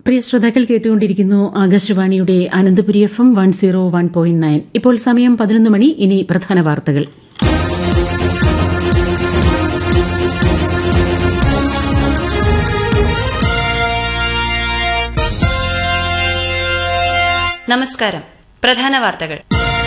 പ്രിയ ശ്രോതാക്കൾ കേട്ടുകൊണ്ടിരിക്കുന്നു ആകാശവാണിയുടെ Ananthapuri F M one zero one point nine ഇപ്പോൾ സമയം പതിനൊന്ന് മണി ഇനി പ്രധാന വാർത്തകൾ നമസ്കാരം പ്രധാന വാർത്തകൾ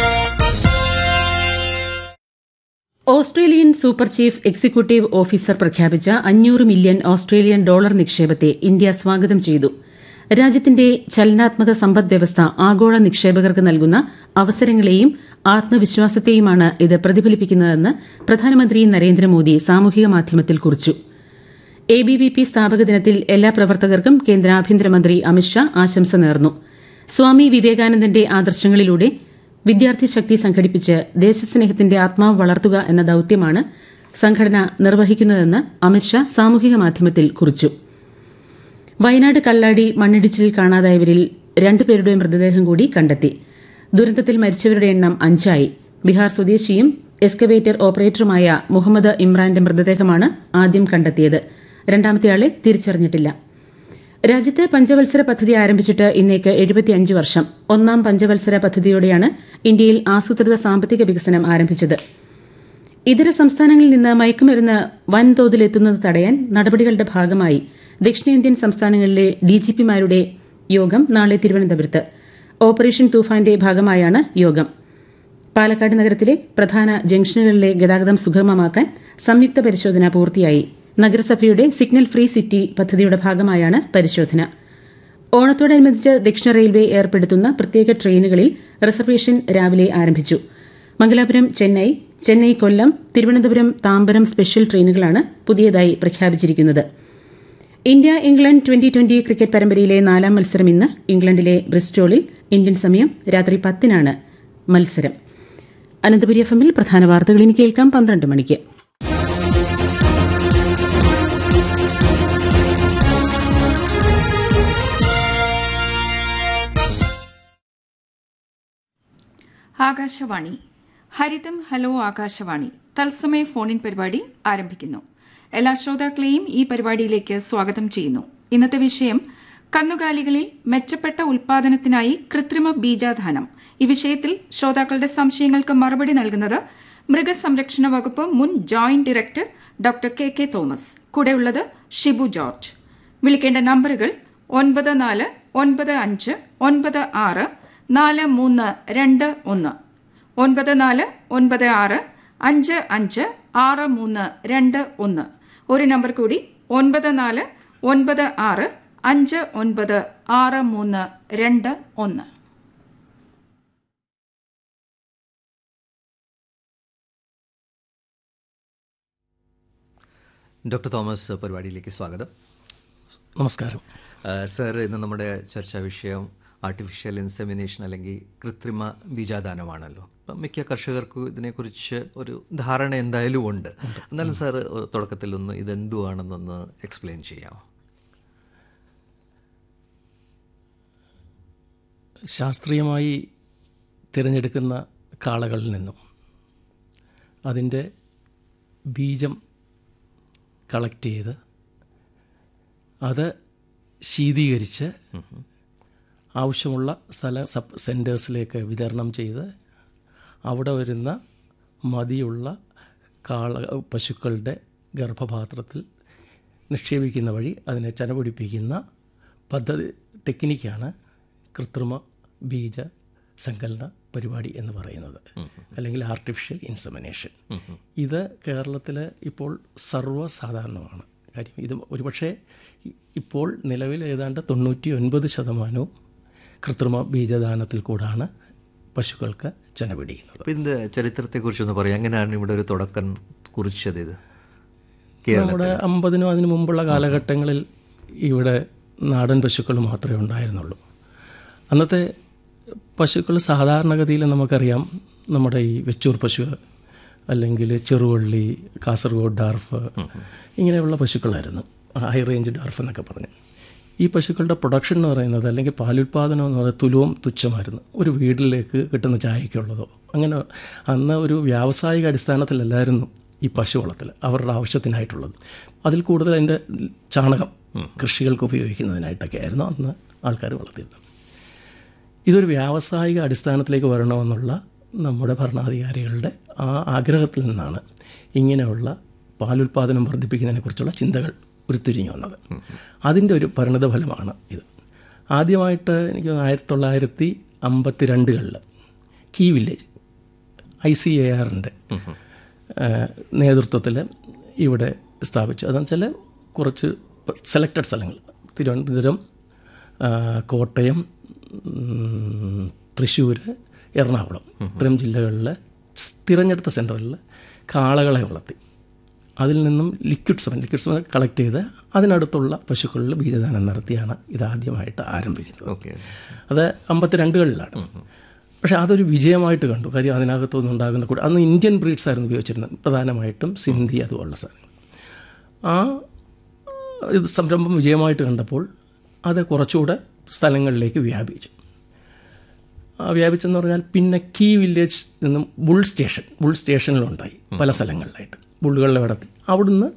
Australian super chief executive officer പ്രഖ്യാപിച്ച അഞ്ഞൂറ് മില്യൺ ഓസ്ട്രേലിയൻ ഡോളർ നിക്ഷേപത്തെ ഇന്ത്യ സ്വാഗതം ചെയ്തു രാജ്യത്തിന്റെ ചലനാത്മക സമ്പദ് വ്യവസ്ഥ ആഗോള നിക്ഷേപകർക്ക് നൽകുന്ന അവസരങ്ങളെയും ആത്മവിശ്വാസത്തെയുമാണ് ഇത് പ്രതിഫലിപ്പിക്കുന്നതെന്ന് പ്രധാനമന്ത്രി നരേന്ദ്രമോദി സാമൂഹിക മാധ്യമത്തിൽ കുറിച്ചു എ ബി വി പി സ്ഥാപക ദിനത്തിൽ എല്ലാ പ്രവർത്തകർക്കും കേന്ദ്ര ആഭ്യന്തരമന്ത്രി അമിത്ഷാ ആശംസ നേർന്നു സ്വാമി വിവേകാനന്ദന്റെ ആദർശങ്ങളിലൂടെ വിദ്യാർത്ഥി ശക്തി സംഘടിപ്പിച്ച് ദേശസ്നേഹത്തിന്റെ ആത്മാവ് വളർത്തുക എന്ന ദൌത്യമാണ് സംഘടന നിർവഹിക്കുന്നതെന്ന് അമിത്ഷാ സാമൂഹിക മാധ്യമത്തിൽ കുറിച്ചു വയനാട് കള്ളാടി മണ്ണിടിച്ചിലിൽ കാണാതായവരിൽ രണ്ടുപേരുടെ മൃതദേഹം കൂടി കണ്ടെത്തി ദുരന്തത്തിൽ മരിച്ചവരുടെ എണ്ണം അഞ്ചായി ബീഹാർ സ്വദേശിയും എക്സ്കവേറ്റർ ഓപ്പറേറ്ററുമായ മുഹമ്മദ് ഇമ്രാന്റെ മൃതദേഹമാണ് ആദ്യം കണ്ടെത്തിയത് രണ്ടാമത്തെയാളെ തിരിച്ചറിഞ്ഞിട്ടില്ല രാജ്യത്ത് പഞ്ചവത്സര പദ്ധതി ആരംഭിച്ചിട്ട് ഇന്നേക്ക് എഴുപത്തിയഞ്ച് വർഷം ഒന്നാം പഞ്ചവത്സര പദ്ധതിയോടെയാണ് ഇന്ത്യയിൽ ആസൂത്രിത സാമ്പത്തിക വികസനം ആരംഭിച്ചത് ഇതര സംസ്ഥാനങ്ങളിൽ നിന്ന് മയക്കുമരുന്ന് വൻതോതിൽ എത്തുന്നത് തടയാൻ നടപടികളുടെ ഭാഗമായി ദക്ഷിണേന്ത്യൻ സംസ്ഥാനങ്ങളിലെ ഡിജിപിമാരുടെ യോഗം നാളെ തിരുവനന്തപുരത്ത് ഓപ്പറേഷൻ തൂഫാന്റെ ഭാഗമായാണ് യോഗം പാലക്കാട് നഗരത്തിലെ പ്രധാന ജംഗ്ഷനുകളിലെ ഗതാഗതം സുഗമമാക്കാൻ സംയുക്ത പരിശോധന പൂർത്തിയായി നഗരസഭയുടെ സിഗ്നൽ ഫ്രീ സിറ്റി പദ്ധതിയുടെ ഭാഗമായാണ് പരിശോധന ഓണത്തോടനുബന്ധിച്ച് ദക്ഷിണ റെയിൽവേ ഏർപ്പെടുത്തുന്ന പ്രത്യേക ട്രെയിനുകളിൽ റിസർവേഷൻ രാവിലെ ആരംഭിച്ചു മംഗലാപുരം ചെന്നൈ ചെന്നൈ കൊല്ലം തിരുവനന്തപുരം താമ്പരം സ്പെഷ്യൽ ട്രെയിനുകളാണ് പുതിയതായി പ്രഖ്യാപിച്ചിരിക്കുന്നത് India England twenty twenty cricket പരമ്പരയിലെ നാലാം മത്സരം ഇന്ന് ഇംഗ്ലണ്ടിലെ ബ്രിസ്റ്റോളിൽ ഇന്ത്യൻ സമയം രാത്രി പത്തിനാണ് മത്സരം അനന്തപുരി എഫ് എമ്മിൽ പ്രധാന വാർത്തകൾ ഇനി കേൾക്കാം പന്ത്രണ്ട് മണിക്ക് ആകാശവാണി ഹരിതം ഹലോ ആകാശവാണി തത്സമയ ഫോണിൻ പരിപാടി ആരംഭിക്കുന്നു എല്ലാ ശ്രോതാക്കളെയും ഈ പരിപാടിയിലേക്ക് സ്വാഗതം ചെയ്യുന്നു ഇന്നത്തെ വിഷയം കന്നുകാലികളിൽ മെച്ചപ്പെട്ട ഉൽപാദനത്തിനായി കൃത്രിമ ബീജാധാനം ഈ വിഷയത്തിൽ ശ്രോതാക്കളുടെ സംശയങ്ങൾക്ക് മറുപടി നൽകുന്നത് മൃഗസംരക്ഷണ വകുപ്പ് മുൻ joint director doctor K K Thomas കൂടെയുള്ളത് ഷിബു ജോർജ് വിളിക്കേണ്ട നമ്പറുകൾ ഒൻപത് നാല് ഒൻപത് അഞ്ച് ഒൻപത് ആറ് നാല് മൂന്ന് രണ്ട് ഒന്ന് ഒൻപത് നാല് ഒൻപത് ആറ് അഞ്ച് അഞ്ച് ആറ് മൂന്ന് രണ്ട് ഒന്ന് ഒരു നമ്പർ കൂടി ഒൻപത് നാല് ഒൻപത് ആറ് അഞ്ച് ഒൻപത് ആറ് മൂന്ന് രണ്ട് ഒന്ന് ഡോക്ടർ തോമസ് പരിപാടിയിലേക്ക് സ്വാഗതം നമസ്കാരം ആ, സർ ഇന്ന് നമ്മുടെ ചർച്ചാ വിഷയം ആർട്ടിഫിഷ്യൽ ഇൻസെമിനേഷൻ അല്ലെങ്കിൽ കൃത്രിമ ബീജാദാനമാണല്ലോ അപ്പം മിക്ക കർഷകർക്കും ഇതിനെക്കുറിച്ച് ഒരു ധാരണ എന്തായാലും ഉണ്ട് എന്നാലും സാർ തുടക്കത്തിൽ ഒന്ന് ഇതെന്തുവാണെന്നൊന്ന് എക്സ്പ്ലെയിൻ ചെയ്യാമോ ശാസ്ത്രീയമായി തിരഞ്ഞെടുക്കുന്ന കാളകളിൽ നിന്നും അതിൻ്റെ ബീജം കളക്ട് ചെയ്ത് അത് ശീതീകരിച്ച് ആവശ്യമുള്ള സ്ഥല സബ് സെൻറ്റേഴ്സിലേക്ക് വിതരണം ചെയ്ത് അവിടെ വരുന്ന മതിയുള്ള കാള പശുക്കളുടെ ഗർഭപാത്രത്തിൽ നിക്ഷേപിക്കുന്ന വഴി അതിനെ ചനപിടിപ്പിക്കുന്ന പദ്ധതി ടെക്നിക്കാണ് കൃത്രിമ ബീജ സങ്കലന പരിപാടി എന്ന് പറയുന്നത് അല്ലെങ്കിൽ ആർട്ടിഫിഷ്യൽ ഇൻസമിനേഷൻ ഇത് കേരളത്തിൽ ഇപ്പോൾ സർവ്വസാധാരണമാണ് കാര്യം ഇത് ഒരുപക്ഷെ ഇ- ഇപ്പോൾ നിലവിൽ ഏതാണ്ട് തൊണ്ണൂറ്റി ഒൻപത് ശതമാനവും കൃത്രിമ ബീജദാനത്തിൽ കൂടാണ് പശുക്കൾക്ക് ചെന പിടിക്കുന്നത് അപ്പം ഇതിൻ്റെ ചരിത്രത്തെക്കുറിച്ചൊന്ന് പറയാം എങ്ങനെയാണ് ഇവിടെ ഒരു തുടക്കം കുറിച്ചത് ഇത് കേരളത്തിൽ നമ്മുടെ അമ്പതിനും അതിനു മുമ്പുള്ള കാലഘട്ടങ്ങളിൽ ഇവിടെ നാടൻ പശുക്കൾ മാത്രമേ ഉണ്ടായിരുന്നുള്ളൂ അന്നത്തെ പശുക്കൾ സാധാരണഗതിയിൽ നമുക്കറിയാം നമ്മുടെ ഈ വെച്ചൂർ പശു അല്ലെങ്കിൽ ചെറുവള്ളി കാസർഗോഡ് ഡാർഫ് ഇങ്ങനെയുള്ള പശുക്കളായിരുന്നു ഹൈ റേഞ്ച് ഡാർഫ് എന്നൊക്കെ പറഞ്ഞ് ഈ പശുക്കളുടെ പ്രൊഡക്ഷൻ എന്ന് പറയുന്നത് അല്ലെങ്കിൽ പാലുൽപാദനം എന്ന് പറയുന്നത് തുലവും തുച്ഛമായിരുന്നു ഒരു വീട്ടിലേക്ക് കിട്ടുന്ന ചായക്കുള്ളതോ അങ്ങനെ അന്ന് ഒരു വ്യാവസായിക അടിസ്ഥാനത്തിലല്ലായിരുന്നു ഈ പശു വളർത്തൽ അവരുടെ ആവശ്യത്തിനായിട്ടുള്ളത് അതിൽ കൂടുതൽ അതിൻ്റെ ചാണകം കൃഷികൾക്ക് ഉപയോഗിക്കുന്നതിനായിട്ടൊക്കെ ആയിരുന്നു അന്ന് ആൾക്കാർ വളർത്തിയിരുന്നത് ഇതൊരു വ്യാവസായിക അടിസ്ഥാനത്തിലേക്ക് വരണമെന്നുള്ള നമ്മുടെ ഭരണാധികാരികളുടെ ആ ആഗ്രഹത്തിൽ നിന്നാണ് ഇങ്ങനെയുള്ള പാലുൽപാദനം വർദ്ധിപ്പിക്കുന്നതിനെക്കുറിച്ചുള്ള ചിന്തകൾ ഉരുത്തിരിഞ്ഞു വന്നത് അതിൻ്റെ ഒരു പരിണിത ഫലമാണ് ഇത് ആദ്യമായിട്ട് എനിക്ക് ആയിരത്തി തൊള്ളായിരത്തി അമ്പത്തി രണ്ടുകളിൽ key village I C A ആറിൻ്റെ നേതൃത്വത്തിൽ ഇവിടെ സ്ഥാപിച്ചു അതെന്ന് വെച്ചാൽ കുറച്ച് സെലക്റ്റഡ് സ്ഥലങ്ങൾ തിരുവനന്തപുരം ആ, കോട്ടയം ഉം, തൃശ്ശൂർ എറണാകുളം ഇത്തരം ജില്ലകളിലെ സ് തിരഞ്ഞെടുത്ത സെൻറ്ററുകളിൽ കാളകളെ വളർത്തി അതിൽ നിന്നും liquid semen liquid semen collect ചെയ്ത് അതിനടുത്തുള്ള പശുക്കളിൽ ബീജദാനം നടത്തിയാണ് ഇതാദ്യമായിട്ട് ആരംഭിക്കുന്നത് ഓക്കെ അത് അമ്പത്തിരണ്ടുകളിലാണ് പക്ഷേ അതൊരു വിജയമായിട്ട് കണ്ടു കാര്യം അതിനകത്തുനിന്ന് ഉണ്ടാകുന്ന കൂടെ അന്ന് ഇന്ത്യൻ ബ്രീഡ്സ് ആയിരുന്നു ഉപയോഗിച്ചിരുന്നത് പ്രധാനമായിട്ടും സിന്ധി അതുപോലുള്ള സാധനങ്ങൾ ആ ഇത് സംരംഭം വിജയമായിട്ട് കണ്ടപ്പോൾ അത് കുറച്ചുകൂടെ സ്ഥലങ്ങളിലേക്ക് വ്യാപിച്ചു ആ വ്യാപിച്ചെന്ന് പറഞ്ഞാൽ പിന്നെ കീ വില്ലേജ് നിന്നും ബുൾ സ്റ്റേഷൻ ബുൾ സ്റ്റേഷനിലുണ്ടായി പല സ്ഥലങ്ങളിലായിട്ട് ബുള്ളുകളിൽ നടത്തി അവിടുന്ന്